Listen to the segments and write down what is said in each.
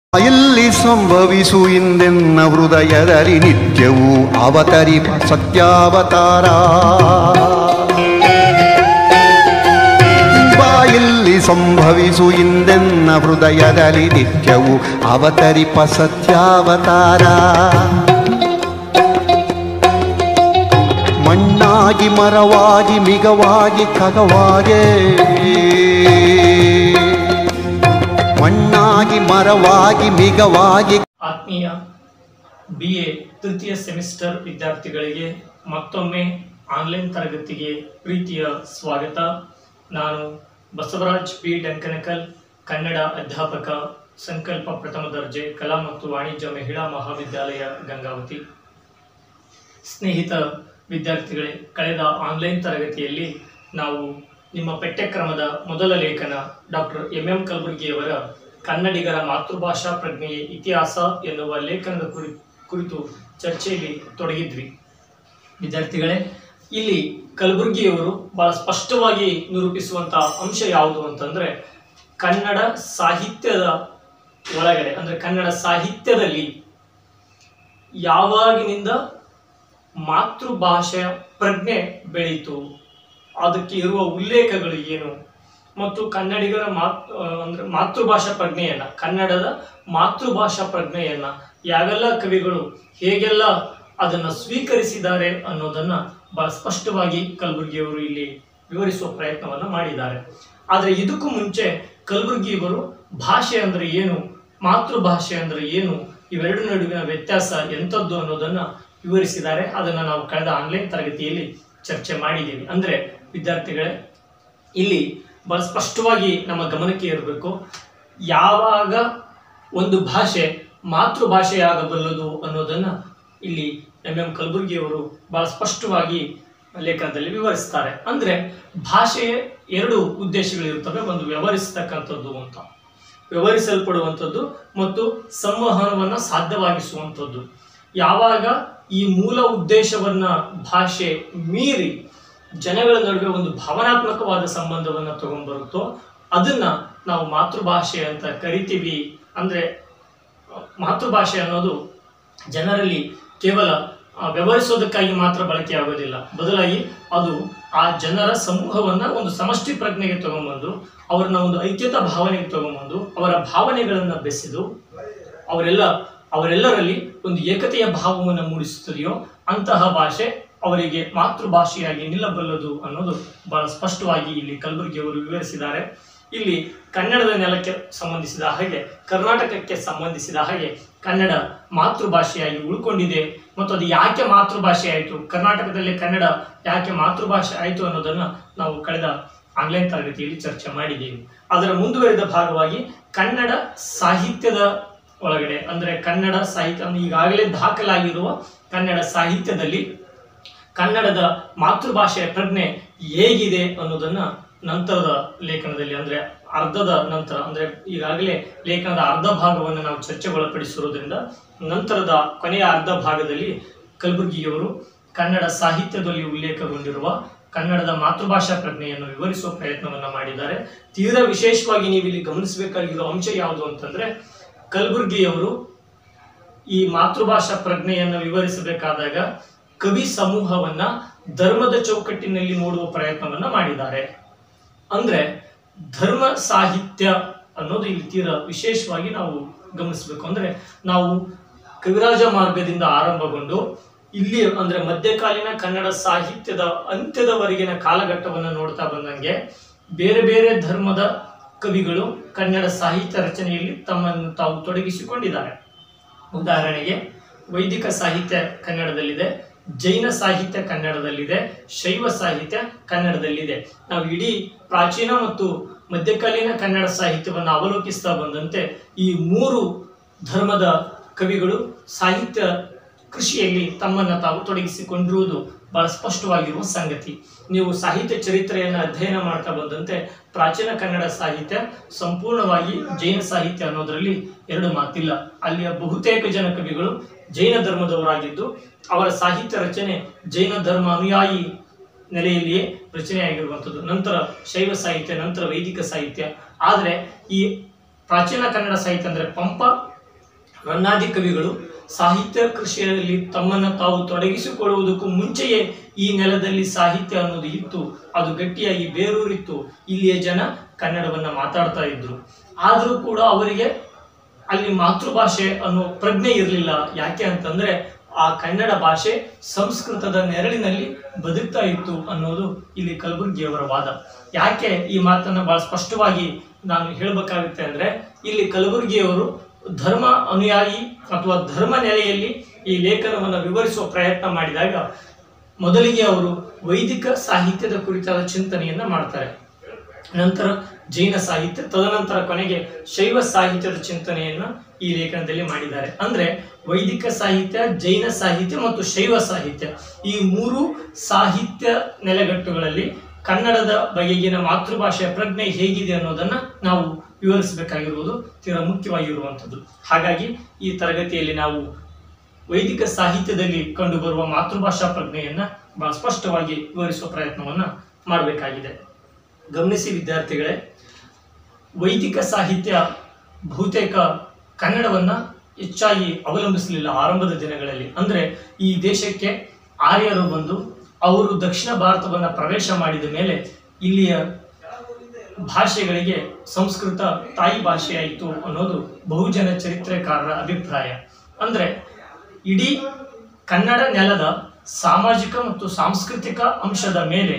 ಇಲ್ಲಿ ಸಂಭವಿಸು ಇಂದೆನ್ನ ಹೃದಯದಲ್ಲಿ ನಿತ್ಯವೂ ಅವತರಿಪ ಸತ್ಯಾವತಾರ ಬಾಯಲ್ಲಿ ಸಂಭವಿಸು ಇಂದೆನ್ನ ಹೃದಯದಲ್ಲಿ ನಿತ್ಯವೂ ಅವತರಿಪ ಸತ್ಯಾವತಾರ ಮಣ್ಣಾಗಿ ಮರವಾಗಿ ಮಿಗವಾಗಿ ಖಗವಾಗೆ ಮಣ್ಣಾಗಿ ಮರವಾಗಿ ಮಿಗವಾಗಿ ಆತ್ಮೀಯ ಬಿ ಎ ತೃತೀಯ ಸೆಮಿಸ್ಟರ್ ವಿದ್ಯಾರ್ಥಿಗಳಿಗೆ ಮತ್ತೊಮ್ಮೆ ಆನ್ಲೈನ್ ತರಗತಿಗೆ ಪ್ರೀತಿಯ ಸ್ವಾಗತ ನಾನು ಬಸವರಾಜ್ ಪಿ ಡಂಕನಕಲ್ ಕನ್ನಡ ಅಧ್ಯಾಪಕ ಸಂಕಲ್ಪ ಪ್ರಥಮ ದರ್ಜೆ ಕಲಾ ಮತ್ತು ವಾಣಿಜ್ಯ ಮಹಿಳಾ ಮಹಾವಿದ್ಯಾಲಯ ಗಂಗಾವತಿ ಸ್ನೇಹಿತ ವಿದ್ಯಾರ್ಥಿಗಳೇ ಕಳೆದ ಆನ್ಲೈನ್ ತರಗತಿಯಲ್ಲಿ ನಾವು ನಿಮ್ಮ ಪಠ್ಯಕ್ರಮದ ಮೊದಲ ಲೇಖನ ಡಾಕ್ಟರ್ ಎಂ ಎಂ ಕಲಬುರ್ಗಿಯವರ ಕನ್ನಡಿಗರ ಮಾತೃಭಾಷಾ ಪ್ರಜ್ಞೆಯ ಇತಿಹಾಸ ಎನ್ನುವ ಲೇಖನದ ಕುರಿ ಕುರಿತು ಚರ್ಚೆಯಲ್ಲಿ ತೊಡಗಿದ್ವಿ ವಿದ್ಯಾರ್ಥಿಗಳೇ ಇಲ್ಲಿ ಕಲಬುರ್ಗಿಯವರು ಬಹಳ ಸ್ಪಷ್ಟವಾಗಿ ನಿರೂಪಿಸುವಂತಹ ಅಂಶ ಯಾವುದು ಅಂತಂದ್ರೆ ಕನ್ನಡ ಸಾಹಿತ್ಯದ ಒಳಗಡೆ ಅಂದ್ರೆ ಕನ್ನಡ ಸಾಹಿತ್ಯದಲ್ಲಿ ಯಾವಾಗಿನಿಂದ ಮಾತೃಭಾಷೆಯ ಪ್ರಜ್ಞೆ ಬೆಳೀತು ಅದಕ್ಕೆ ಇರುವ ಉಲ್ಲೇಖಗಳು ಏನು ಮತ್ತು ಕನ್ನಡಿಗರ ಮಾತ್ ಆ, ಅಂದ್ರೆ ಮಾತೃಭಾಷಾ ಪ್ರಜ್ಞೆಯನ್ನ ಕನ್ನಡದ ಮಾತೃಭಾಷಾ ಪ್ರಜ್ಞೆಯನ್ನ ಯಾವೆಲ್ಲ ಕವಿಗಳು ಹೇಗೆಲ್ಲ ಅದನ್ನ ಸ್ವೀಕರಿಸಿದ್ದಾರೆ ಅನ್ನೋದನ್ನ ಬಹಳ ಸ್ಪಷ್ಟವಾಗಿ ಕಲಬುರ್ಗಿಯವರು ಇಲ್ಲಿ ವಿವರಿಸುವ ಪ್ರಯತ್ನವನ್ನ ಮಾಡಿದ್ದಾರೆ ಆದರೆ ಇದಕ್ಕೂ ಮುಂಚೆ ಕಲಬುರ್ಗಿಯವರು ಭಾಷೆ ಅಂದ್ರೆ ಏನು ಮಾತೃಭಾಷೆ ಅಂದ್ರೆ ಏನು ಇವೆರಡು ನಡುವಿನ ವ್ಯತ್ಯಾಸ ಎಂಥದ್ದು ಅನ್ನೋದನ್ನ ವಿವರಿಸಿದ್ದಾರೆ ಅದನ್ನ ನಾವು ಕಳೆದ ಆನ್ಲೈನ್ ತರಗತಿಯಲ್ಲಿ ಚರ್ಚೆ ಮಾಡಿದ್ದೀವಿ ಅಂದ್ರೆ ವಿದ್ಯಾರ್ಥಿಗಳೇ ಇಲ್ಲಿ ಬಹಳ ಸ್ಪಷ್ಟವಾಗಿ ನಮ್ಮ ಗಮನಕ್ಕೆ ಇರಬೇಕು ಯಾವಾಗ ಒಂದು ಭಾಷೆ ಮಾತೃಭಾಷೆಯಾಗಬಲ್ಲದು ಅನ್ನೋದನ್ನ ಇಲ್ಲಿ ಎಂ ಎಂ ಕಲಬುರ್ಗಿಯವರು ಬಹಳ ಸ್ಪಷ್ಟವಾಗಿ ಲೇಖನದಲ್ಲಿ ವಿವರಿಸ್ತಾರೆ ಅಂದ್ರೆ ಭಾಷೆಯ ಎರಡು ಉದ್ದೇಶಗಳಿರ್ತವೆ ಒಂದು ವ್ಯವಹರಿಸತಕ್ಕಂಥದ್ದು ಅಂತ ವ್ಯವಹರಿಸಲ್ಪಡುವಂಥದ್ದು ಮತ್ತು ಸಂವಹನವನ್ನ ಸಾಧ್ಯವಾಗಿಸುವಂಥದ್ದು ಯಾವಾಗ ಈ ಮೂಲ ಉದ್ದೇಶವನ್ನ ಭಾಷೆ ಮೀರಿ ಜನಗಳ ನಡುವೆ ಒಂದು ಭಾವನಾತ್ಮಕವಾದ ಸಂಬಂಧವನ್ನ ತಗೊಂಡ್ಬರುತ್ತೋ ಅದನ್ನ ನಾವು ಮಾತೃಭಾಷೆ ಅಂತ ಕರಿತೀವಿ ಅಂದ್ರೆ ಮಾತೃಭಾಷೆ ಅನ್ನೋದು ಜನರಲ್ಲಿ ಕೇವಲ ಆ, ವ್ಯವಹರಿಸೋದಕ್ಕಾಗಿ ಮಾತ್ರ ಬಳಕೆ ಆಗೋದಿಲ್ಲ ಬದಲಾಗಿ ಅದು ಆ ಜನರ ಸಮೂಹವನ್ನ ಒಂದು ಸಮಷ್ಟಿ ಪ್ರಜ್ಞೆಗೆ ತಗೊಂಬಂದು ಅವರನ್ನ ಒಂದು ಐಕ್ಯತಾ ಭಾವನೆಗೆ ತಗೊಂಬಂದು ಅವರ ಭಾವನೆಗಳನ್ನ ಬೆಸೆದು ಅವರೆಲ್ಲ ಅವರೆಲ್ಲರಲ್ಲಿ ಒಂದು ಏಕತೆಯ ಭಾವವನ್ನು ಮೂಡಿಸುತ್ತದೆಯೋ ಅಂತಹ ಭಾಷೆ ಅವರಿಗೆ ಮಾತೃಭಾಷೆಯಾಗಿ ನಿಲ್ಲಬಲ್ಲದು ಅನ್ನೋದು ಬಹಳ ಸ್ಪಷ್ಟವಾಗಿ ಇಲ್ಲಿ ಕಲಬುರಗಿಯವರು ವಿವರಿಸಿದ್ದಾರೆ ಇಲ್ಲಿ ಕನ್ನಡದ ನೆಲಕ್ಕೆ ಸಂಬಂಧಿಸಿದ ಹಾಗೆ ಕರ್ನಾಟಕಕ್ಕೆ ಸಂಬಂಧಿಸಿದ ಹಾಗೆ ಕನ್ನಡ ಮಾತೃಭಾಷೆಯಾಗಿ ಉಳ್ಕೊಂಡಿದೆ ಮತ್ತು ಅದು ಯಾಕೆ ಮಾತೃಭಾಷೆ ಆಯಿತು ಕರ್ನಾಟಕದಲ್ಲಿ ಕನ್ನಡ ಯಾಕೆ ಮಾತೃಭಾಷೆ ಆಯಿತು ಅನ್ನೋದನ್ನ ನಾವು ಕಳೆದ ಆನ್ಲೈನ್ ತರಗತಿಯಲ್ಲಿ ಚರ್ಚೆ ಮಾಡಿದ್ದೇವೆ ಅದರ ಮುಂದುವರಿದ ಭಾಗವಾಗಿ ಕನ್ನಡ ಸಾಹಿತ್ಯದ ಒಳಗಡೆ ಅಂದ್ರೆ ಕನ್ನಡ ಸಾಹಿತ್ಯ ಅಂದ್ರೆ ಈಗಾಗಲೇ ದಾಖಲಾಗಿರುವ ಕನ್ನಡ ಸಾಹಿತ್ಯದಲ್ಲಿ ಕನ್ನಡದ ಮಾತೃಭಾಷೆಯ ಪ್ರಜ್ಞೆ ಹೇಗಿದೆ ಅನ್ನೋದನ್ನ ನಂತರದ ಲೇಖನದಲ್ಲಿ ಅಂದ್ರೆ ಅರ್ಧದ ನಂತರ ಅಂದ್ರೆ ಈಗಾಗಲೇ ಲೇಖನದ ಅರ್ಧ ಭಾಗವನ್ನು ನಾವು ಚರ್ಚೆಗೊಳಪಡಿಸಿರುವುದರಿಂದ ನಂತರದ ಕೊನೆಯ ಅರ್ಧ ಭಾಗದಲ್ಲಿ ಕಲಬುರ್ಗಿಯವರು ಕನ್ನಡ ಸಾಹಿತ್ಯದಲ್ಲಿ ಉಲ್ಲೇಖಗೊಂಡಿರುವ ಕನ್ನಡದ ಮಾತೃಭಾಷಾ ಪ್ರಜ್ಞೆಯನ್ನು ವಿವರಿಸುವ ಪ್ರಯತ್ನವನ್ನ ಮಾಡಿದ್ದಾರೆ ತೀರಾ ವಿಶೇಷವಾಗಿ ನೀವು ಇಲ್ಲಿ ಗಮನಿಸಬೇಕಾಗಿರೋ ಅಂಶ ಯಾವುದು ಅಂತಂದ್ರೆ ಕಲಬುರ್ಗಿಯವರು ಈ ಮಾತೃಭಾಷಾ ಪ್ರಜ್ಞೆಯನ್ನು ವಿವರಿಸಬೇಕಾದಾಗ ಕವಿ ಸಮೂಹವನ್ನ ಧರ್ಮದ ಚೌಕಟ್ಟಿನಲ್ಲಿ ನೋಡುವ ಪ್ರಯತ್ನವನ್ನ ಮಾಡಿದ್ದಾರೆ ಅಂದ್ರೆ ಧರ್ಮ ಸಾಹಿತ್ಯ ಅನ್ನೋದು ಇಲ್ಲಿ ತೀರಾ ವಿಶೇಷವಾಗಿ ನಾವು ಗಮನಿಸಬೇಕು ಅಂದ್ರೆ ನಾವು ಕವಿರಾಜ ಮಾರ್ಗದಿಂದ ಆರಂಭಗೊಂಡು ಇಲ್ಲಿ ಅಂದ್ರೆ ಮಧ್ಯಕಾಲೀನ ಕನ್ನಡ ಸಾಹಿತ್ಯದ ಅಂತ್ಯದವರೆಗಿನ ಕಾಲಘಟ್ಟವನ್ನು ನೋಡ್ತಾ ಬಂದಂಗೆ ಬೇರೆ ಬೇರೆ ಧರ್ಮದ ಕವಿಗಳು ಕನ್ನಡ ಸಾಹಿತ್ಯ ರಚನೆಯಲ್ಲಿ ತಮ್ಮನ್ನು ತಾವು ತೊಡಗಿಸಿಕೊಂಡಿದ್ದಾರೆ ಉದಾಹರಣೆಗೆ ವೈದಿಕ ಸಾಹಿತ್ಯ ಕನ್ನಡದಲ್ಲಿದೆ ಜೈನ ಸಾಹಿತ್ಯ ಕನ್ನಡದಲ್ಲಿದೆ ಶೈವ ಸಾಹಿತ್ಯ ಕನ್ನಡದಲ್ಲಿದೆ ನಾವು ಇಡೀ ಪ್ರಾಚೀನ ಮತ್ತು ಮಧ್ಯಕಾಲೀನ ಕನ್ನಡ ಸಾಹಿತ್ಯವನ್ನು ಅವಲೋಕಿಸ್ತಾ ಬಂದಂತೆ ಈ ಮೂರು ಧರ್ಮದ ಕವಿಗಳು ಸಾಹಿತ್ಯ ಕೃಷಿಯಲ್ಲಿ ತಮ್ಮನ್ನು ತಾವು ತೊಡಗಿಸಿಕೊಂಡಿರುವುದು ಬಹಳ ಸ್ಪಷ್ಟವಾಗಿರುವ ಸಂಗತಿ ನೀವು ಸಾಹಿತ್ಯ ಚರಿತ್ರೆಯನ್ನು ಅಧ್ಯಯನ ಮಾಡ್ತಾ ಬಂದಂತೆ ಪ್ರಾಚೀನ ಕನ್ನಡ ಸಾಹಿತ್ಯ ಸಂಪೂರ್ಣವಾಗಿ ಜೈನ ಸಾಹಿತ್ಯ ಅನ್ನೋದರಲ್ಲಿ ಎರಡು ಮಾತಿಲ್ಲ ಅಲ್ಲಿಯ ಬಹುತೇಕ ಜನ ಕವಿಗಳು ಜೈನ ಧರ್ಮದವರಾಗಿದ್ದು ಅವರ ಸಾಹಿತ್ಯ ರಚನೆ ಜೈನ ಧರ್ಮ ಅನುಯಾಯಿ ನೆಲೆಯಲ್ಲಿಯೇ ರಚನೆಯಾಗಿರುವಂಥದ್ದು ನಂತರ ಶೈವ ಸಾಹಿತ್ಯ ನಂತರ ವೈದಿಕ ಸಾಹಿತ್ಯ ಆದರೆ ಈ ಪ್ರಾಚೀನ ಕನ್ನಡ ಸಾಹಿತ್ಯ ಅಂದರೆ ಪಂಪ ರನ್ನಾದಿ ಕವಿಗಳು ಸಾಹಿತ್ಯ ಕೃಷಿಯಲ್ಲಿ ತಮ್ಮನ್ನು ತಾವು ತೊಡಗಿಸಿಕೊಳ್ಳುವುದಕ್ಕೂ ಮುಂಚೆಯೇ ಈ ನೆಲದಲ್ಲಿ ಸಾಹಿತ್ಯ ಅನ್ನೋದು ಇತ್ತು ಅದು ಗಟ್ಟಿಯಾಗಿ ಬೇರೂರಿತ್ತು ಇಲ್ಲಿಯ ಜನ ಕನ್ನಡವನ್ನ ಮಾತಾಡ್ತಾ ಇದ್ರು ಆದರೂ ಕೂಡ ಅವರಿಗೆ ಅಲ್ಲಿ ಮಾತೃಭಾಷೆ ಅನ್ನೋ ಪ್ರಜ್ಞೆ ಇರಲಿಲ್ಲ ಯಾಕೆ ಅಂತಂದ್ರೆ ಆ ಕನ್ನಡ ಭಾಷೆ ಸಂಸ್ಕೃತದ ನೆರಳಿನಲ್ಲಿ ಬದುಕ್ತಾ ಇತ್ತು ಅನ್ನೋದು ಇಲ್ಲಿ ಕಲಬುರ್ಗಿಯವರ ವಾದ ಯಾಕೆ ಈ ಮಾತನ್ನ ಬಹಳ ಸ್ಪಷ್ಟವಾಗಿ ನಾನು ಹೇಳಬೇಕಾಗುತ್ತೆ ಅಂದ್ರೆ ಇಲ್ಲಿ ಕಲಬುರ್ಗಿಯವರು ಧರ್ಮ ಅನುಯಾಯಿ ಅಥವಾ ಧರ್ಮ ನೆಲೆಯಲ್ಲಿ ಈ ಲೇಖನವನ್ನು ವಿವರಿಸುವ ಪ್ರಯತ್ನ ಮಾಡಿದಾಗ ಮೊದಲಿಗೆ ಅವರು ವೈದಿಕ ಸಾಹಿತ್ಯದ ಕುರಿತಾದ ಚಿಂತನೆಯನ್ನ ಮಾಡ್ತಾರೆ ನಂತರ ಜೈನ ಸಾಹಿತ್ಯ ತದನಂತರ ಕೊನೆಗೆ ಶೈವ ಸಾಹಿತ್ಯದ ಚಿಂತನೆಯನ್ನ ಈ ಲೇಖನದಲ್ಲಿ ಮಾಡಿದ್ದಾರೆ ಅಂದ್ರೆ ವೈದಿಕ ಸಾಹಿತ್ಯ ಜೈನ ಸಾಹಿತ್ಯ ಮತ್ತು ಶೈವ ಸಾಹಿತ್ಯ ಈ ಮೂರು ಸಾಹಿತ್ಯ ನೆಲೆಗಟ್ಟುಗಳಲ್ಲಿ ಕನ್ನಡದ ಬಗೆಗಿನ ಮಾತೃಭಾಷೆಯ ಪ್ರಜ್ಞೆ ಹೇಗಿದೆ ಅನ್ನೋದನ್ನ ನಾವು ವಿವರಿಸಬೇಕಾಗಿರುವುದು ತೀರಾ ಮುಖ್ಯವಾಗಿರುವಂಥದ್ದು ಹಾಗಾಗಿ ಈ ತರಗತಿಯಲ್ಲಿ ನಾವು ವೈದಿಕ ಸಾಹಿತ್ಯದಲ್ಲಿ ಕಂಡುಬರುವ ಮಾತೃಭಾಷಾ ಪ್ರಜ್ಞೆಯನ್ನ ಬಹಳ ಸ್ಪಷ್ಟವಾಗಿ ವಿವರಿಸುವ ಪ್ರಯತ್ನವನ್ನ ಮಾಡಬೇಕಾಗಿದೆ ಗಮನಿಸಿ ವಿದ್ಯಾರ್ಥಿಗಳೇ ವೈದಿಕ ಸಾಹಿತ್ಯ ಬಹುತೇಕ ಕನ್ನಡವನ್ನ ಹೆಚ್ಚಾಗಿ ಅವಲಂಬಿಸಲಿಲ್ಲ ಆರಂಭದ ದಿನಗಳಲ್ಲಿ ಅಂದ್ರೆ ಈ ದೇಶಕ್ಕೆ ಆರ್ಯರು ಬಂದು ಅವರು ದಕ್ಷಿಣ ಭಾರತವನ್ನ ಪ್ರವೇಶ ಮಾಡಿದ ಮೇಲೆ ಇಲ್ಲಿಯ ಭಾಷೆಗಳಿಗೆ ಸಂಸ್ಕೃತ ತಾಯಿ ಭಾಷೆಯಾಯಿತು ಅನ್ನೋದು ಬಹುಜನ ಚರಿತ್ರೆಕಾರರ ಅಭಿಪ್ರಾಯ ಅಂದ್ರೆ ಇಡೀ ಕನ್ನಡ ನೆಲದ ಸಾಮಾಜಿಕ ಮತ್ತು ಸಾಂಸ್ಕೃತಿಕ ಅಂಶದ ಮೇಲೆ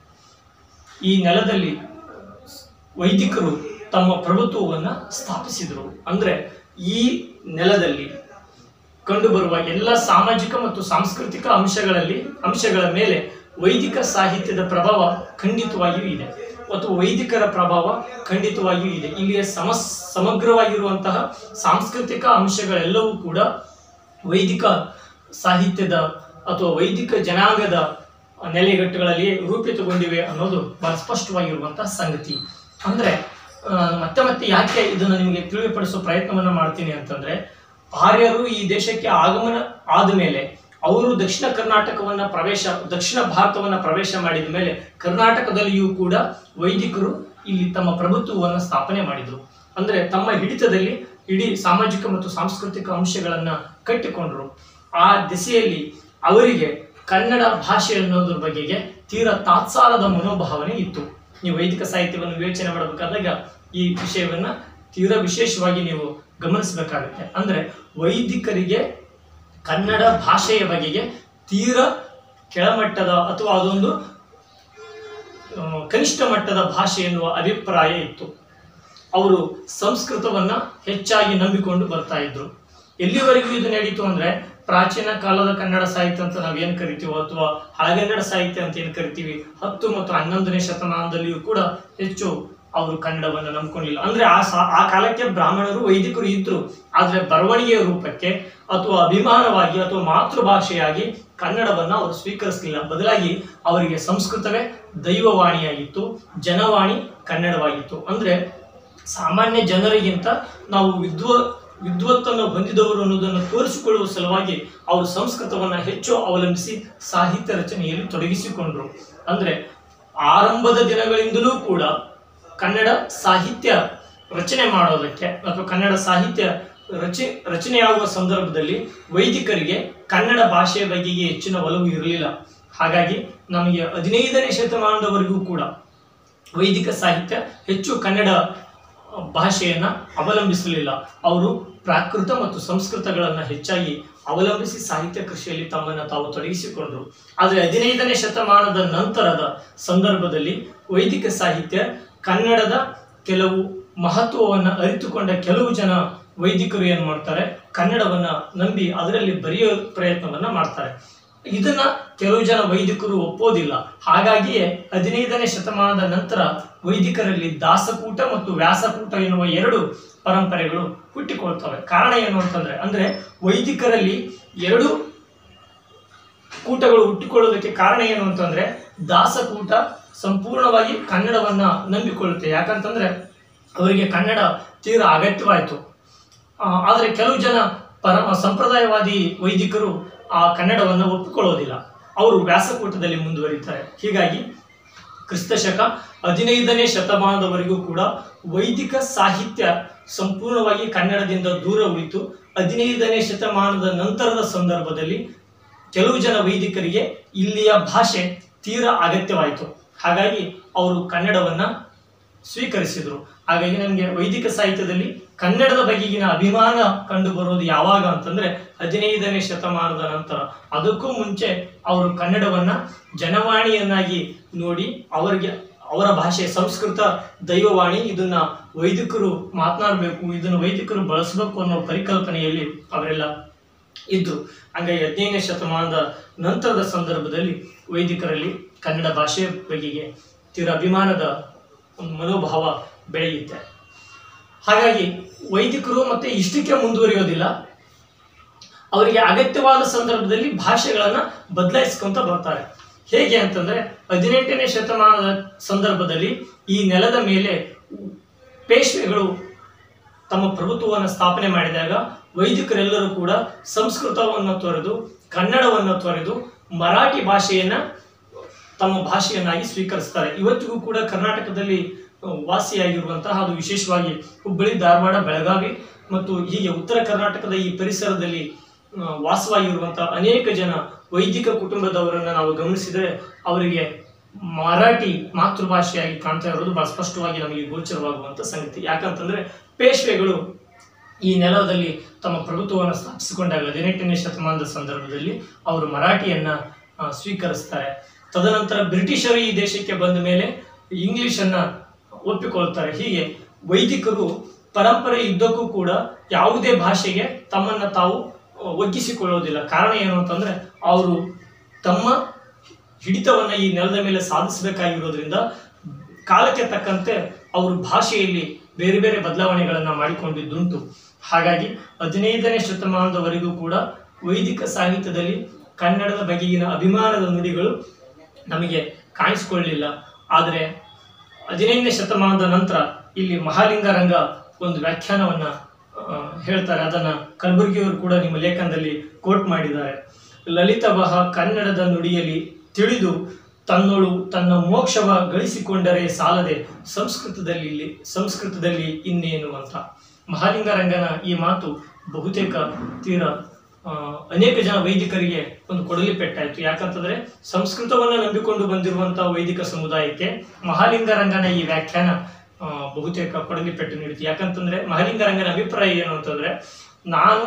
ಈ ನೆಲದಲ್ಲಿ ವೈದಿಕರು ತಮ್ಮ ಪ್ರಭುತ್ವವನ್ನ ಸ್ಥಾಪಿಸಿದರು ಅಂದ್ರೆ ಈ ನೆಲದಲ್ಲಿ ಕಂಡುಬರುವ ಎಲ್ಲ ಸಾಮಾಜಿಕ ಮತ್ತು ಸಾಂಸ್ಕೃತಿಕ ಅಂಶಗಳಲ್ಲಿ ಅಂಶಗಳ ಮೇಲೆ ವೈದಿಕ ಸಾಹಿತ್ಯದ ಪ್ರಭಾವ ಖಂಡಿತವಾಗಿಯೂ ಇದೆ ಮತ್ತು ವೈದಿಕರ ಪ್ರಭಾವ ಖಂಡಿತವಾಗಿಯೂ ಇದೆ ಇಲ್ಲಿಯ ಸಮಸ್ ಸಮಗ್ರವಾಗಿರುವಂತಹ ಸಾಂಸ್ಕೃತಿಕ ಅಂಶಗಳೆಲ್ಲವೂ ಕೂಡ ವೈದಿಕ ಸಾಹಿತ್ಯದ ಅಥವಾ ವೈದಿಕ ಜನಾಂಗದ ನೆಲೆಗಟ್ಟುಗಳಲ್ಲಿ ರೂಪಿತಗೊಂಡಿವೆ ಅನ್ನೋದು ಬಹಳ ಸ್ಪಷ್ಟವಾಗಿರುವಂತಹ ಸಂಗತಿ ಅಂದ್ರೆ ಆ, ಮತ್ತೆ ಮತ್ತೆ ಯಾಕೆ ಇದನ್ನು ನಿಮಗೆ ತಿಳಿಪಡಿಸೋ ಪ್ರಯತ್ನವನ್ನ ಮಾಡ್ತೀನಿ ಅಂತಂದ್ರೆ ಆರ್ಯರು ಈ ದೇಶಕ್ಕೆ ಆಗಮನ ಆದ ಮೇಲೆ ಅವರು ದಕ್ಷಿಣ ಕರ್ನಾಟಕವನ್ನ ಪ್ರವೇಶ ದಕ್ಷಿಣ ಭಾರತವನ್ನ ಪ್ರವೇಶ ಮಾಡಿದ ಮೇಲೆ ಕರ್ನಾಟಕದಲ್ಲಿಯೂ ಕೂಡ ವೈದಿಕರು ಇಲ್ಲಿ ತಮ್ಮ ಪ್ರಭುತ್ವವನ್ನು ಸ್ಥಾಪನೆ ಮಾಡಿದರು ಅಂದ್ರೆ ತಮ್ಮ ಹಿಡಿತದಲ್ಲಿ ಇಡೀ ಸಾಮಾಜಿಕ ಮತ್ತು ಸಾಂಸ್ಕೃತಿಕ ಅಂಶಗಳನ್ನ ಕಟ್ಟಿಕೊಂಡ್ರು ಆ ದಿಸೆಯಲ್ಲಿ ಅವರಿಗೆ ಕನ್ನಡ ಭಾಷೆ ಅನ್ನೋದ್ರ ಬಗೆಗೆ ತೀರಾ ತಾತ್ಸಾರದ ಮನೋಭಾವನೆ ಇತ್ತು ನೀವು ವೈದಿಕ ಸಾಹಿತ್ಯವನ್ನು ವಿವೇಚನೆ ಮಾಡಬೇಕಾದಾಗ ಈ ವಿಷಯವನ್ನ ತೀರಾ ವಿಶೇಷವಾಗಿ ನೀವು ಗಮನಿಸಬೇಕಾಗುತ್ತೆ ಅಂದ್ರೆ ವೈದಿಕರಿಗೆ ಕನ್ನಡ ಭಾಷೆಯ ಬಗೆಗೆ ತೀರಾ ಕೆಳಮಟ್ಟದ ಅಥವಾ ಅದೊಂದು ಆ, ಕನಿಷ್ಠ ಮಟ್ಟದ ಭಾಷೆ ಎನ್ನುವ ಅಭಿಪ್ರಾಯ ಇತ್ತು ಅವರು ಸಂಸ್ಕೃತವನ್ನ ಹೆಚ್ಚಾಗಿ ನಂಬಿಕೊಂಡು ಬರ್ತಾ ಇದ್ರು ಎಲ್ಲಿವರೆಗೂ ಇದು ನಡೀತು ಅಂದ್ರೆ ಪ್ರಾಚೀನ ಕಾಲದ ಕನ್ನಡ ಸಾಹಿತ್ಯ ಅಂತ ನಾವೇನ್ ಕರಿತೀವೋ ಅಥವಾ ಹಳಗನ್ನಡ ಸಾಹಿತ್ಯ ಅಂತ ಏನ್ ಕರಿತೀವಿ ಹತ್ತು ಮತ್ತು ಹನ್ನೊಂದನೇ ಶತಮಾನದಲ್ಲಿಯೂ ಕೂಡ ಹೆಚ್ಚು ಅವರು ಕನ್ನಡವನ್ನು ನಂಬ್ಕೊಂಡಿಲ್ಲ ಅಂದ್ರೆ ಆ ಸಾ ಆ ಕಾಲಕ್ಕೆ ಬ್ರಾಹ್ಮಣರು ವೈದಿಕರು ಇದ್ರು ಆದ್ರೆ ಬರವಣಿಗೆಯ ರೂಪಕ್ಕೆ ಅಥವಾ ಅಭಿಮಾನವಾಗಿ ಅಥವಾ ಮಾತೃಭಾಷೆಯಾಗಿ ಕನ್ನಡವನ್ನ ಅವರು ಸ್ವೀಕರಿಸಲಿಲ್ಲ ಬದಲಾಗಿ ಅವರಿಗೆ ಸಂಸ್ಕೃತವೇ ದೈವವಾಣಿಯಾಗಿತ್ತು ಜನವಾಣಿ ಕನ್ನಡವಾಗಿತ್ತು ಅಂದ್ರೆ ಸಾಮಾನ್ಯ ಜನರಿಗಿಂತ ನಾವು ವಿದ್ವ ವಿದ್ವತ್ತನ್ನು ಹೊಂದಿದವರು ಅನ್ನೋದನ್ನು ತೋರಿಸಿಕೊಳ್ಳುವ ಸಲುವಾಗಿ ಅವರು ಸಂಸ್ಕೃತವನ್ನ ಹೆಚ್ಚು ಅವಲಂಬಿಸಿ ಸಾಹಿತ್ಯ ರಚನೆಯಲ್ಲಿ ತೊಡಗಿಸಿಕೊಂಡ್ರು ಅಂದ್ರೆ ಆರಂಭದ ದಿನಗಳಿಂದಲೂ ಕೂಡ ಕನ್ನಡ ಸಾಹಿತ್ಯ ರಚನೆ ಮಾಡೋದಕ್ಕೆ ಅಥವಾ ಕನ್ನಡ ಸಾಹಿತ್ಯ ರಚನೆ ರಚನೆಯಾಗುವ ಸಂದರ್ಭದಲ್ಲಿ ವೈದಿಕರಿಗೆ ಕನ್ನಡ ಭಾಷೆಯ ಬಗೆಗೆ ಹೆಚ್ಚಿನ ಒಲವು ಇರಲಿಲ್ಲ ಹಾಗಾಗಿ ನಮಗೆ ಹದಿನೈದನೇ ಶತಮಾನದವರೆಗೂ ಕೂಡ ವೈದಿಕ ಸಾಹಿತ್ಯ ಹೆಚ್ಚು ಕನ್ನಡ ಭಾಷೆಯನ್ನ ಅವಲಂಬಿಸಲಿಲ್ಲ ಅವರು ಪ್ರಾಕೃತ ಮತ್ತು ಸಂಸ್ಕೃತಗಳನ್ನು ಹೆಚ್ಚಾಗಿ ಅವಲಂಬಿಸಿ ಸಾಹಿತ್ಯ ಕೃಷಿಯಲ್ಲಿ ತಮ್ಮನ್ನು ತಾವು ತೊಡಗಿಸಿಕೊಂಡರು ಆದರೆ ಹದಿನೈದನೇ ಶತಮಾನದ ನಂತರದ ಸಂದರ್ಭದಲ್ಲಿ ವೈದಿಕ ಸಾಹಿತ್ಯ ಕನ್ನಡದ ಕೆಲವು ಮಹತ್ವವನ್ನು ಅರಿತುಕೊಂಡ ಕೆಲವು ಜನ ವೈದಿಕರು ಏನ್ ಮಾಡ್ತಾರೆ ಕನ್ನಡವನ್ನ ನಂಬಿ ಅದರಲ್ಲಿ ಬರೆಯೋ ಪ್ರಯತ್ನವನ್ನ ಮಾಡ್ತಾರೆ ಇದನ್ನ ಕೆಲವು ಜನ ವೈದಿಕರು ಒಪ್ಪೋದಿಲ್ಲ ಹಾಗಾಗಿಯೇ ಹದಿನೈದನೇ ಶತಮಾನದ ನಂತರ ವೈದಿಕರಲ್ಲಿ ದಾಸಕೂಟ ಮತ್ತು ವ್ಯಾಸಕೂಟ ಎನ್ನುವ ಎರಡು ಪರಂಪರೆಗಳು ಹುಟ್ಟಿಕೊಳ್ತವೆ ಕಾರಣ ಏನು ಅಂತಂದ್ರೆ ಅಂದ್ರೆ ವೈದಿಕರಲ್ಲಿ ಎರಡು ಕೂಟಗಳು ಹುಟ್ಟಿಕೊಳ್ಳೋದಕ್ಕೆ ಕಾರಣ ಏನು ಅಂತಂದ್ರೆ ದಾಸಕೂಟ ಸಂಪೂರ್ಣವಾಗಿ ಕನ್ನಡವನ್ನ ನಂಬಿಕೊಳ್ಳುತ್ತೆ ಯಾಕಂತಂದ್ರೆ ಅವರಿಗೆ ಕನ್ನಡ ತೀರಾ ಅಗತ್ಯವಾಯಿತು ಆ, ಆದರೆ ಕೆಲವು ಜನ ಪರ ಸಂಪ್ರದಾಯವಾದಿ ವೈದಿಕರು ಆ ಕನ್ನಡವನ್ನು ಒಪ್ಪಿಕೊಳ್ಳೋದಿಲ್ಲ ಅವರು ವ್ಯಾಸಕೂಟದಲ್ಲಿ ಮುಂದುವರಿತಾರೆ ಹೀಗಾಗಿ ಕ್ರಿಸ್ತ ಶಕ ಹದಿನೈದನೇ ಶತಮಾನದವರೆಗೂ ಕೂಡ ವೈದಿಕ ಸಾಹಿತ್ಯ ಸಂಪೂರ್ಣವಾಗಿ ಕನ್ನಡದಿಂದ ದೂರ ಉಳಿತು ಹದಿನೈದನೇ ಶತಮಾನದ ನಂತರದ ಸಂದರ್ಭದಲ್ಲಿ ಕೆಲವು ಜನ ವೈದಿಕರಿಗೆ ಇಲ್ಲಿಯ ಭಾಷೆ ತೀರಾ ಅಗತ್ಯವಾಯಿತು ಹಾಗಾಗಿ ಅವರು ಕನ್ನಡವನ್ನ ಸ್ವೀಕರಿಸಿದರು ಹಾಗಾಗಿ ನನಗೆ ವೈದಿಕ ಸಾಹಿತ್ಯದಲ್ಲಿ ಕನ್ನಡದ ಬಗೆಗಿನ ಅಭಿಮಾನ ಕಂಡು ಬರೋದು ಯಾವಾಗ ಅಂತಂದ್ರೆ ಹದಿನೈದನೇ ಶತಮಾನದ ನಂತರ ಅದಕ್ಕೂ ಮುಂಚೆ ಅವರು ಕನ್ನಡವನ್ನ ಜನವಾಣಿಯನ್ನಾಗಿ ನೋಡಿ ಅವರಿಗೆ ಅವರ ಭಾಷೆ ಸಂಸ್ಕೃತ ದೈವವಾಣಿ ಇದನ್ನ ವೈದಿಕರು ಮಾತನಾಡಬೇಕು ಇದನ್ನು ವೈದಿಕರು ಬಳಸಬೇಕು ಅನ್ನೋ ಪರಿಕಲ್ಪನೆಯಲ್ಲಿ ಅವರೆಲ್ಲ ಇದ್ರು ಹಂಗಾಗಿ ಹದಿನೈದನೇ ಶತಮಾನದ ನಂತರದ ಸಂದರ್ಭದಲ್ಲಿ ವೈದಿಕರಲ್ಲಿ ಕನ್ನಡ ಭಾಷೆಯ ಬಗೆಗೆ ತೀರ ಅಭಿಮಾನದ ಒಂದು ಮನೋಭಾವ ಬೆಳೆಯುತ್ತೆ ಹಾಗಾಗಿ ವೈದಿಕರು ಮತ್ತೆ ಇಷ್ಟಕ್ಕೆ ಮುಂದುವರಿಯೋದಿಲ್ಲ ಅವರಿಗೆ ಅಗತ್ಯವಾದ ಸಂದರ್ಭದಲ್ಲಿ ಭಾಷೆಗಳನ್ನ ಬದಲಾಯಿಸ್ಕೊಂತ ಬರ್ತಾರೆ ಹೇಗೆ ಅಂತಂದ್ರೆ ಹದಿನೆಂಟನೇ ಶತಮಾನದ ಸಂದರ್ಭದಲ್ಲಿ ಈ ನೆಲದ ಮೇಲೆ ಪೇಶ್ವೆಗಳು ತಮ್ಮ ಪ್ರಭುತ್ವವನ್ನು ಸ್ಥಾಪನೆ ಮಾಡಿದಾಗ ವೈದಿಕರೆಲ್ಲರೂ ಕೂಡ ಸಂಸ್ಕೃತವನ್ನು ತೊರೆದು ಕನ್ನಡವನ್ನು ತೊರೆದು ಮರಾಠಿ ಭಾಷೆಯನ್ನ ತಮ್ಮ ಭಾಷೆಯನ್ನಾಗಿ ಸ್ವೀಕರಿಸ್ತಾರೆ ಇವತ್ತಿಗೂ ಕೂಡ ಕರ್ನಾಟಕದಲ್ಲಿ ಆ, ವಾಸಿಯಾಗಿರುವಂತಹ ಅದು ವಿಶೇಷವಾಗಿ ಹುಬ್ಬಳ್ಳಿ ಧಾರವಾಡ ಬೆಳಗಾವಿ ಮತ್ತು ಹೀಗೆ ಉತ್ತರ ಕರ್ನಾಟಕದ ಈ ಪರಿಸರದಲ್ಲಿ ಆ, ವಾಸವಾಗಿರುವಂತಹ ಅನೇಕ ಜನ ವೈದಿಕ ಕುಟುಂಬದವರನ್ನ ನಾವು ಗಮನಿಸಿದರೆ ಅವರಿಗೆ ಮರಾಠಿ ಮಾತೃಭಾಷೆಯಾಗಿ ಕಾಣ್ತಾ ಇರೋದು ಬಹಳ ಸ್ಪಷ್ಟವಾಗಿ ನಮಗೆ ಗೋಚರವಾಗುವಂತ ಸಂಗತಿ ಯಾಕಂತಂದ್ರೆ ಪೇಶ್ವೆಗಳು ಈ ನೆಲದಲ್ಲಿ ತಮ್ಮ ಪ್ರಭುತ್ವವನ್ನು ಸ್ಥಾಪಿಸಿಕೊಂಡಾಗ ಹದಿನೆಂಟನೇ ಶತಮಾನದ ಸಂದರ್ಭದಲ್ಲಿ ಅವರು ಮರಾಠಿಯನ್ನ ಆ, ಸ್ವೀಕರಿಸ್ತಾರೆ ತದನಂತರ ಬ್ರಿಟಿಷರು ಈ ದೇಶಕ್ಕೆ ಬಂದ ಮೇಲೆ ಇಂಗ್ಲಿಷನ್ನ ಒಪ್ಪಿಕೊಳ್ತಾರೆ ಹೀಗೆ ವೈದಿಕರು ಪರಂಪರೆ ಇದ್ದಕ್ಕೂ ಕೂಡ ಯಾವುದೇ ಭಾಷೆಗೆ ತಮ್ಮನ್ನ ತಾವು ಆ, ಒಗ್ಗಿಸಿಕೊಳ್ಳೋದಿಲ್ಲ ಕಾರಣ ಏನು ಅಂತಂದ್ರೆ ಅವರು ತಮ್ಮ ಹಿಡಿತವನ್ನ ಈ ನೆಲದ ಮೇಲೆ ಸಾಧಿಸಬೇಕಾಗಿರೋದ್ರಿಂದ ಕಾಲಕ್ಕೆ ತಕ್ಕಂತೆ ಅವರು ಭಾಷೆಯಲ್ಲಿ ಬೇರೆ ಬೇರೆ ಬದಲಾವಣೆಗಳನ್ನ ಮಾಡಿಕೊಂಡಿದ್ದುಂಟು ಹಾಗಾಗಿ ಹದಿನೈದನೇ ಶತಮಾನದವರೆಗೂ ಕೂಡ ವೈದಿಕ ಸಾಹಿತ್ಯದಲ್ಲಿ ಕನ್ನಡದ ಬಗೆಗಿನ ಅಭಿಮಾನದ ನುಡಿಗಳು ನಮಗೆ ಕಾಣಿಸಿಕೊಳ್ಳಲಿಲ್ಲ ಆದರೆ ಹದಿನೈದನೇ ಶತಮಾನದ ನಂತರ ಇಲ್ಲಿ ಮಹಾಲಿಂಗರಂಗ ಒಂದು ವ್ಯಾಖ್ಯಾನವನ್ನ ಆ, ಹೇಳ್ತಾರೆ ಅದನ್ನ ಕಲಬುರಗಿಯವರು ಕೂಡ ನಿಮ್ಮ ಲೇಖನದಲ್ಲಿ ಕೋಟ್ ಮಾಡಿದ್ದಾರೆ ಲಲಿತವಹ ಕನ್ನಡದ ನುಡಿಯಲ್ಲಿ ತಿಳಿದು ತನ್ನೊಳು ತನ್ನ ಮೋಕ್ಷವ ಗಳಿಸಿಕೊಂಡರೆ ಸಾಲದೆ ಸಂಸ್ಕೃತದಲ್ಲಿ ಇಲ್ಲಿ ಸಂಸ್ಕೃತದಲ್ಲಿ ಇನ್ನೇನು ಅಂತ ಮಹಾಲಿಂಗರಂಗನ ಈ ಮಾತು ಬಹುತೇಕ ತೀರ ಆ, ಅನೇಕ ಜನ ವೈದಿಕರಿಗೆ ಒಂದು ಕೊಡಲಿ ಪೆಟ್ಟಾಯಿತು ಯಾಕಂತಂದ್ರೆ ಸಂಸ್ಕೃತವನ್ನ ನಂಬಿಕೊಂಡು ಬಂದಿರುವಂತಹ ವೈದಿಕ ಸಮುದಾಯಕ್ಕೆ ಮಹಾಲಿಂಗರಂಗನ ಈ ವ್ಯಾಖ್ಯಾನ ಆ, ಬಹುತೇಕ ಕೊಡಲಿ ಪೆಟ್ಟು ನೀಡಿತು ಯಾಕಂತಂದ್ರೆ ಮಹಾಲಿಂಗರಂಗನ ಅಭಿಪ್ರಾಯ ಏನು ಅಂತಂದ್ರೆ ನಾನು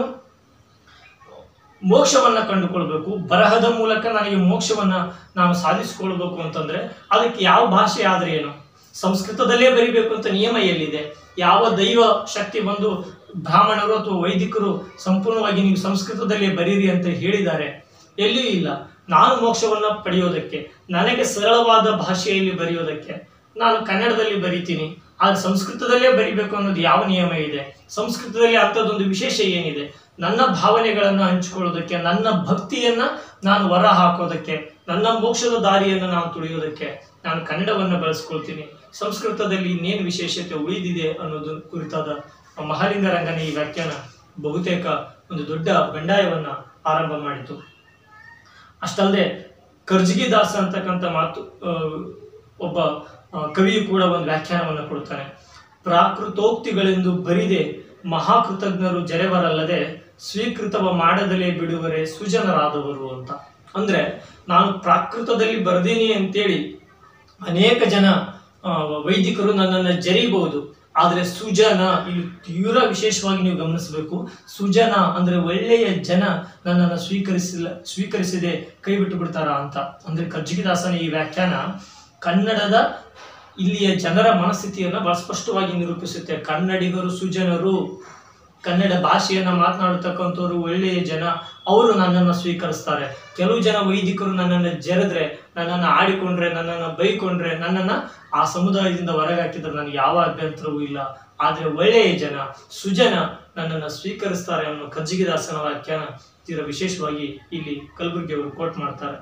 ಮೋಕ್ಷವನ್ನ ಕಂಡುಕೊಳ್ಬೇಕು ಬರಹದ ಮೂಲಕ ನನಗೆ ಮೋಕ್ಷವನ್ನ ನಾನು ಸಾಧಿಸಿಕೊಳ್ಬೇಕು ಅಂತಂದ್ರೆ ಅದಕ್ಕೆ ಯಾವ ಭಾಷೆ ಆದ್ರೆ ಏನು ಸಂಸ್ಕೃತದಲ್ಲೇ ಬರಿಬೇಕು ಅಂತ ನಿಯಮ ಎಲ್ಲಿದೆ ಯಾವ ದೈವ ಶಕ್ತಿ ಬಂದು ಬ್ರಾಹ್ಮಣರು ಅಥವಾ ವೈದಿಕರು ಸಂಪೂರ್ಣವಾಗಿ ನೀವು ಸಂಸ್ಕೃತದಲ್ಲೇ ಬರೀರಿ ಅಂತ ಹೇಳಿದ್ದಾರೆ ಎಲ್ಲಿಯೂ ಇಲ್ಲ ನಾನು ಮೋಕ್ಷವನ್ನ ಪಡೆಯೋದಕ್ಕೆ ನನಗೆ ಸರಳವಾದ ಭಾಷೆಯಲ್ಲಿ ಬರೆಯೋದಕ್ಕೆ ನಾನು ಕನ್ನಡದಲ್ಲಿ ಬರಿತೀನಿ ಆದ್ರೆ ಸಂಸ್ಕೃತದಲ್ಲೇ ಬರಿಬೇಕು ಅನ್ನೋದು ಯಾವ ನಿಯಮ ಇದೆ ಸಂಸ್ಕೃತದಲ್ಲಿ ಅಂಥದ್ದೊಂದು ವಿಶೇಷ ಏನಿದೆ ನನ್ನ ಭಾವನೆಗಳನ್ನು ಹಂಚಿಕೊಳ್ಳೋದಕ್ಕೆ ನನ್ನ ಭಕ್ತಿಯನ್ನ ನಾನು ಹೊರ ಹಾಕೋದಕ್ಕೆ ನನ್ನ ಮೋಕ್ಷದ ದಾರಿಯನ್ನು ನಾನು ತುಳಿಯೋದಕ್ಕೆ ನಾನು ಕನ್ನಡವನ್ನು ಬಳಸ್ಕೊಳ್ತೀನಿ ಸಂಸ್ಕೃತದಲ್ಲಿ ಇನ್ನೇನು ವಿಶೇಷತೆ ಉಳಿದಿದೆ ಅನ್ನೋದು ಕುರಿತಾದ ಮಹಾಲಿಂಗರಂಗನ ಈ ವ್ಯಾಖ್ಯಾನ ಬಹುತೇಕ ಒಂದು ದೊಡ್ಡ ಬಂಡಾಯವನ್ನ ಆರಂಭ ಮಾಡಿತು ಅಷ್ಟಲ್ಲದೆ ಕರ್ಜಗಿ ದಾಸ ಅಂತಕ್ಕಂಥ ಮಾತು ಆ, ಒಬ್ಬ ಆ, ಕವಿಯು ಕೂಡ ಒಂದು ವ್ಯಾಖ್ಯಾನವನ್ನು ಕೊಡ್ತಾನೆ ಪ್ರಾಕೃತೋಕ್ತಿಗಳೆಂದು ಬರಿದೆ ಮಹಾಕೃತಜ್ಞರು ಜರೆವರಲ್ಲದೆ ಸ್ವೀಕೃತವ ಮಾಡದಲೇ ಬಿಡುವರೆ ಸುಜನರಾದವರು ಅಂತ ಅಂದ್ರೆ ನಾನು ಪ್ರಾಕೃತದಲ್ಲಿ ಬರ್ದೀನಿ ಅಂತೇಳಿ ಅನೇಕ ಜನ ಆ, ವೈದಿಕರು ನನ್ನನ್ನು ಜರಿಬಹುದು ಆದರೆ ಸುಜನ ಇಲ್ಲಿ ತೀವ್ರ ವಿಶೇಷವಾಗಿ ನೀವು ಗಮನಿಸಬೇಕು ಸುಜನ ಅಂದ್ರೆ ಒಳ್ಳೆಯ ಜನ ನನ್ನನ್ನು ಸ್ವೀಕರಿಸಿಲ್ಲ ಸ್ವೀಕರಿಸದೆ ಕೈ ಬಿಟ್ಟು ಬಿಡ್ತಾರ ಅಂತ ಅಂದ್ರೆ ಕಜ್ಜಿಗಿದಾಸನ ಈ ವ್ಯಾಖ್ಯಾನ ಕನ್ನಡದ ಇಲ್ಲಿಯ ಜನರ ಮನಸ್ಥಿತಿಯನ್ನ ಬಹಳ ಸ್ಪಷ್ಟವಾಗಿ ನಿರೂಪಿಸುತ್ತೆ ಕನ್ನಡಿಗರು ಸುಜನರು ಕನ್ನಡ ಭಾಷೆಯನ್ನ ಮಾತನಾಡತಕ್ಕಂಥವ್ರು ಒಳ್ಳೆಯ ಜನ ಅವರು ನನ್ನನ್ನು ಸ್ವೀಕರಿಸ್ತಾರೆ ಕೆಲವು ಜನ ವೈದಿಕರು ನನ್ನನ್ನು ಜರೆದ್ರೆ ನನ್ನನ್ನು ಆಡಿಕೊಂಡ್ರೆ ನನ್ನನ್ನು ಬೈಕೊಂಡ್ರೆ ನನ್ನನ್ನು ಆ ಸಮುದಾಯದಿಂದ ಹೊರಗಾಕಿದ್ರೆ ನನಗೆ ಯಾವ ಅಭ್ಯಂತರವೂ ಇಲ್ಲ ಆದರೆ ಒಳ್ಳೆಯ ಜನ ಸುಜನ ನನ್ನನ್ನು ಸ್ವೀಕರಿಸ್ತಾರೆ ಅನ್ನೋ ಕಜ್ಜಿಗಿದಾಸನ ವ್ಯಾಖ್ಯಾನ ತೀರ ವಿಶೇಷವಾಗಿ ಇಲ್ಲಿ ಕಲಬುರಗಿಯವರು ಕೋಟ್ ಮಾಡ್ತಾರೆ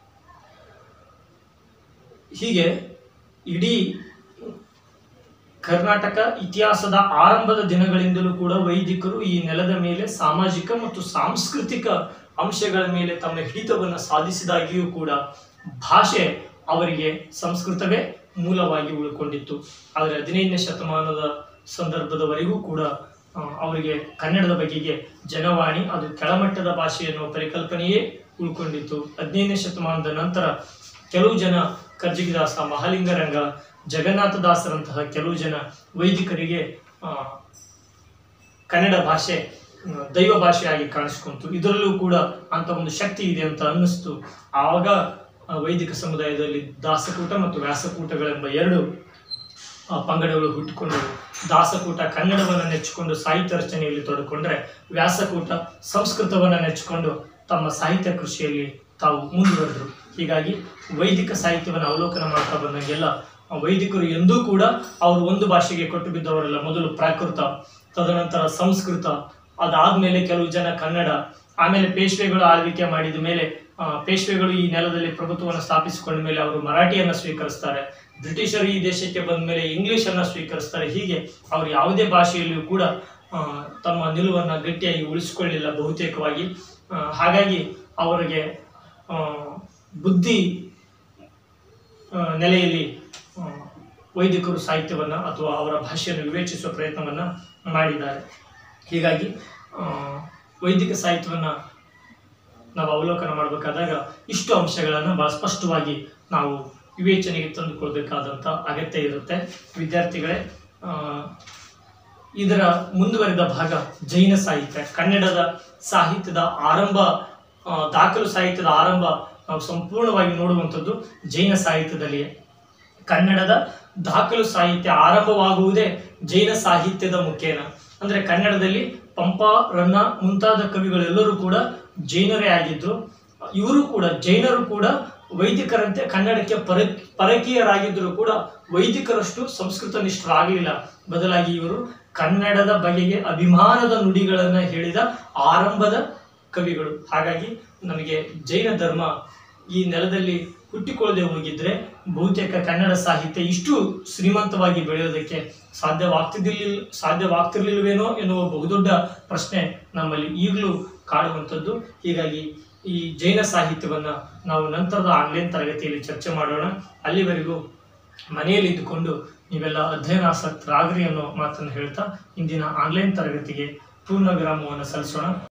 ಹೀಗೆ ಇಡೀ ಕರ್ನಾಟಕ ಇತಿಹಾಸದ ಆರಂಭದ ದಿನಗಳಿಂದಲೂ ಕೂಡ ವೈದಿಕರು ಈ ನೆಲದ ಮೇಲೆ ಸಾಮಾಜಿಕ ಮತ್ತು ಸಾಂಸ್ಕೃತಿಕ ಅಂಶಗಳ ಮೇಲೆ ತಮ್ಮ ಹಿಡಿತವನ್ನು ಸಾಧಿಸಿದಾಗಿಯೂ ಕೂಡ ಭಾಷೆ ಅವರಿಗೆ ಸಂಸ್ಕೃತವೇ ಮೂಲವಾಗಿ ಉಳ್ಕೊಂಡಿತ್ತು ಆದರೆ ಹದಿನೈದನೇ ಶತಮಾನದ ಸಂದರ್ಭದವರೆಗೂ ಕೂಡ ಆ, ಅವರಿಗೆ ಕನ್ನಡದ ಬಗೆಗೆ ಜನವಾಣಿ ಅದು ಕೆಳಮಟ್ಟದ ಭಾಷೆ ಎನ್ನುವ ಪರಿಕಲ್ಪನೆಯೇ ಉಳ್ಕೊಂಡಿತ್ತು ಹದಿನೈದನೇ ಶತಮಾನದ ನಂತರ ಕೆಲವು ಜನ ಕರ್ಜಗಿದಾಸ ಮಹಾಲಿಂಗರಂಗ ಜಗನ್ನಾಥದಾಸರಂತಹ ಕೆಲವು ಜನ ವೈದಿಕರಿಗೆ ಆ, ಕನ್ನಡ ಭಾಷೆ ಆ, ದೈವ ಭಾಷೆಯಾಗಿ ಕಾಣಿಸ್ಕೊಂತು ಇದರಲ್ಲೂ ಕೂಡ ಅಂತ ಒಂದು ಶಕ್ತಿ ಇದೆ ಅಂತ ಅನ್ನಿಸ್ತು ಆವಾಗ ಆ, ವೈದಿಕ ಸಮುದಾಯದಲ್ಲಿ ದಾಸಕೂಟ ಮತ್ತು ವ್ಯಾಸಕೂಟಗಳೆಂಬ ಎರಡು ಆ, ಪಂಗಡಗಳು ಹುಟ್ಟಿಕೊಂಡವು ದಾಸಕೂಟ ಕನ್ನಡವನ್ನು ನೆಚ್ಚಿಕೊಂಡು ಸಾಹಿತ್ಯ ರಚನೆಯಲ್ಲಿ ತೊಡಕೊಂಡ್ರೆ ವ್ಯಾಸಕೂಟ ಸಂಸ್ಕೃತವನ್ನು ನೆಚ್ಚಿಕೊಂಡು ತಮ್ಮ ಸಾಹಿತ್ಯ ಕೃಷಿಯಲ್ಲಿ ತಾವು ಮುಂದುವರೆದರು ಹೀಗಾಗಿ ವೈದಿಕ ಸಾಹಿತ್ಯವನ್ನು ಅವಲೋಕನ ಮಾಡ್ತಾ ಬಂದಂಗೆಲ್ಲ ಆ ವೈದಿಕರು ಎಂದೂ ಕೂಡ ಅವರು ಒಂದು ಭಾಷೆಗೆ ಕೊಟ್ಟು ಬಿದ್ದವರಲ್ಲ ಮೊದಲು ಪ್ರಾಕೃತ ತದನಂತರ ಸಂಸ್ಕೃತ ಅದಾದ್ಮೇಲೆ ಕೆಲವು ಜನ ಕನ್ನಡ ಆಮೇಲೆ ಪೇಶ್ವೆಗಳು ಆಳ್ವಿಕೆ ಮಾಡಿದ ಮೇಲೆ ಆ, ಪೇಶ್ವೆಗಳು ಈ ನೆಲದಲ್ಲಿ ಪ್ರಭುತ್ವವನ್ನು ಸ್ಥಾಪಿಸಿಕೊಂಡ ಮೇಲೆ ಅವರು ಮರಾಠಿಯನ್ನ ಸ್ವೀಕರಿಸ್ತಾರೆ ಬ್ರಿಟಿಷರು ಈ ದೇಶಕ್ಕೆ ಬಂದ ಮೇಲೆ ಇಂಗ್ಲಿಷನ್ನು ಸ್ವೀಕರಿಸ್ತಾರೆ ಹೀಗೆ ಅವರು ಯಾವುದೇ ಭಾಷೆಯಲ್ಲಿಯೂ ಕೂಡ ಆ, ತಮ್ಮ ನಿಲುವನ್ನು ಗಟ್ಟಿಯಾಗಿ ಉಳಿಸಿಕೊಳ್ಳಿಲ್ಲ ಬಹುತೇಕವಾಗಿ ಆ, ಹಾಗಾಗಿ ಅವರಿಗೆ ಆ, ಬುದ್ಧಿ ಆ, ನೆಲೆಯಲ್ಲಿ ಆ, ವೈದಿಕರು ಸಾಹಿತ್ಯವನ್ನು ಅಥವಾ ಅವರ ಭಾಷೆಯನ್ನು ವಿವೇಚಿಸುವ ಪ್ರಯತ್ನವನ್ನು ಮಾಡಿದ್ದಾರೆ ಹೀಗಾಗಿ ಆ, ವೈದಿಕ ಸಾಹಿತ್ಯವನ್ನು ನಾವು ಅವಲೋಕನ ಮಾಡಬೇಕಾದಾಗ ಇಷ್ಟು ಅಂಶಗಳನ್ನು ಬಹಳ ಸ್ಪಷ್ಟವಾಗಿ ನಾವು ವಿವೇಚನೆಗೆ ತಂದುಕೊಳ್ಬೇಕಾದಂಥ ಅಗತ್ಯ ಇರುತ್ತೆ ವಿದ್ಯಾರ್ಥಿಗಳೇ ಆ, ಇದರ ಮುಂದುವರಿದ ಭಾಗ ಜೈನ ಸಾಹಿತ್ಯ ಕನ್ನಡದ ಸಾಹಿತ್ಯದ ಆರಂಭ ಆ, ದಾಖಲು ಸಾಹಿತ್ಯದ ಆರಂಭ ನಾವು ಸಂಪೂರ್ಣವಾಗಿ ನೋಡುವಂಥದ್ದು ಜೈನ ಸಾಹಿತ್ಯದಲ್ಲಿಯೇ ಕನ್ನಡದ ದಾಖಲು ಸಾಹಿತ್ಯ ಆರಂಭವಾಗುವುದೇ ಜೈನ ಸಾಹಿತ್ಯದ ಮುಖೇನ ಅಂದ್ರೆ ಕನ್ನಡದಲ್ಲಿ ಪಂಪ ರನ್ನ ಮುಂತಾದ ಕವಿಗಳೆಲ್ಲರೂ ಕೂಡ ಜೈನರೇ ಆಗಿದ್ರು ಇವರು ಕೂಡ ಜೈನರು ಕೂಡ ವೈದಿಕರಂತೆ ಕನ್ನಡಕ್ಕೆ ಪರ ಪರಕೀಯರಾಗಿದ್ದರೂ ಕೂಡ ವೈದಿಕರಷ್ಟು ಸಂಸ್ಕೃತ ನಿಷ್ಠರಾಗಲಿಲ್ಲ ಬದಲಾಗಿ ಇವರು ಕನ್ನಡದ ಬಗೆಗೆ ಅಭಿಮಾನದ ನುಡಿಗಳನ್ನು ಹೇಳಿದ ಆರಂಭದ ಕವಿಗಳು ಹಾಗಾಗಿ ನಮಗೆ ಜೈನ ಧರ್ಮ ಈ ನೆಲದಲ್ಲಿ ಹುಟ್ಟಿಕೊಳ್ಳದೆ ಹೋಗಿದ್ರೆ ಬಹುತೇಕ ಕನ್ನಡ ಸಾಹಿತ್ಯ ಇಷ್ಟು ಶ್ರೀಮಂತವಾಗಿ ಬೆಳೆಯೋದಕ್ಕೆ ಸಾಧ್ಯವಾಗ್ತಿದ್ದಿರ್ಲಿಲ್ಲ ಸಾಧ್ಯವಾಗ್ತಿರ್ಲಿಲ್ವೇನೋ ಎನ್ನುವ ಬಹುದೊಡ್ಡ ಪ್ರಶ್ನೆ ನಮ್ಮಲ್ಲಿ ಈಗಲೂ ಕಾಡುವಂಥದ್ದು ಹೀಗಾಗಿ ಈ ಜೈನ ಸಾಹಿತ್ಯವನ್ನು ನಾವು ನಂತರದ ಆನ್ಲೈನ್ ತರಗತಿಯಲ್ಲಿ ಚರ್ಚೆ ಮಾಡೋಣ ಅಲ್ಲಿವರೆಗೂ ಮನೆಯಲ್ಲಿ ಇದ್ದುಕೊಂಡು ನೀವೆಲ್ಲ ಅಧ್ಯಯನಾಸಕ್ತರಾಗ್ರಿ ಅನ್ನೋ ಮಾತನ್ನು ಹೇಳ್ತಾ ಇಂದಿನ ಆನ್ಲೈನ್ ತರಗತಿಗೆ ಪೂರ್ಣ ವಿರಾಮವನ್ನು ಸಲ್ಲಿಸೋಣ